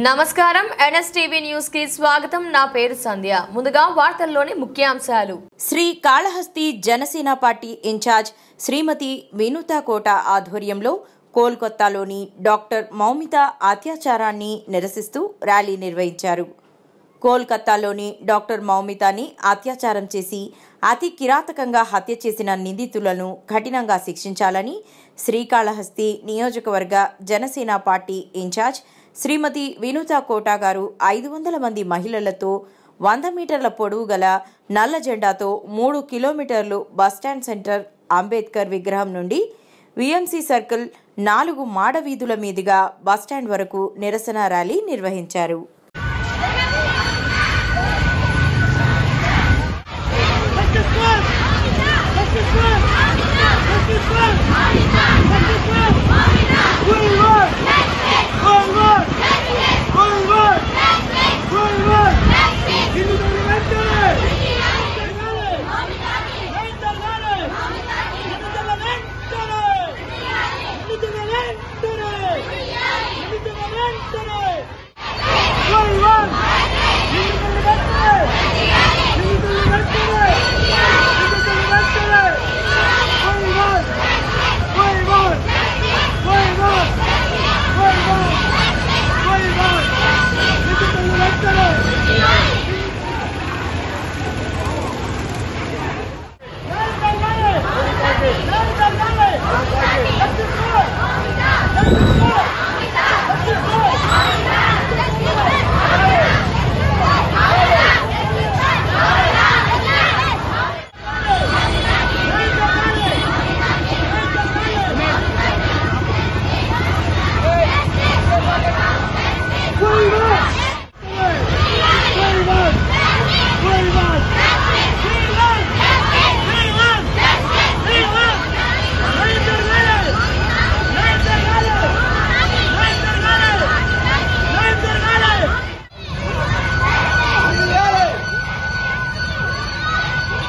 నమస్కారం NSTV news కి స్వాగతం నా పేరు సంధ్య ముందుగా వార్తల్లోని ముఖ్యాంశాలు శ్రీ కాళహస్తి జనసేన పార్టీ ఇన్ఛార్జ్ శ్రీమతి వినూత కోట ఆధ్వర్యంలో కోల్కతాలోని డాక్టర్ మౌమిత అత్యాచారాన్ని నిరసిస్తూ ర్యాలీ నిర్వహించారు కోల్కతాలోని డాక్టర్ మౌమితాని అత్యాచారం చేసి అతి కిరాతకంగా హత్య చేసిన నిందితులను కఠినంగా శిక్షించాలని శ్రీకాళహస్తి నియోజకవర్గ జనసేన పార్టీ ఇన్ఛార్జ్ శ్రీమతి వినూత కోటా గారు ఐదు వందల మంది మహిళలతో వంద మీటర్ల పొడవు గల నల్ల జెండాతో మూడు కిలోమీటర్లు బస్టాండ్ సెంటర్ అంబేద్కర్ విగ్రహం నుండి విఎంసీ సర్కిల్ నాలుగు మాడ వీధుల మీదుగా బస్టాండ్ వరకు నిరసన ర్యాలీ నిర్వహించారు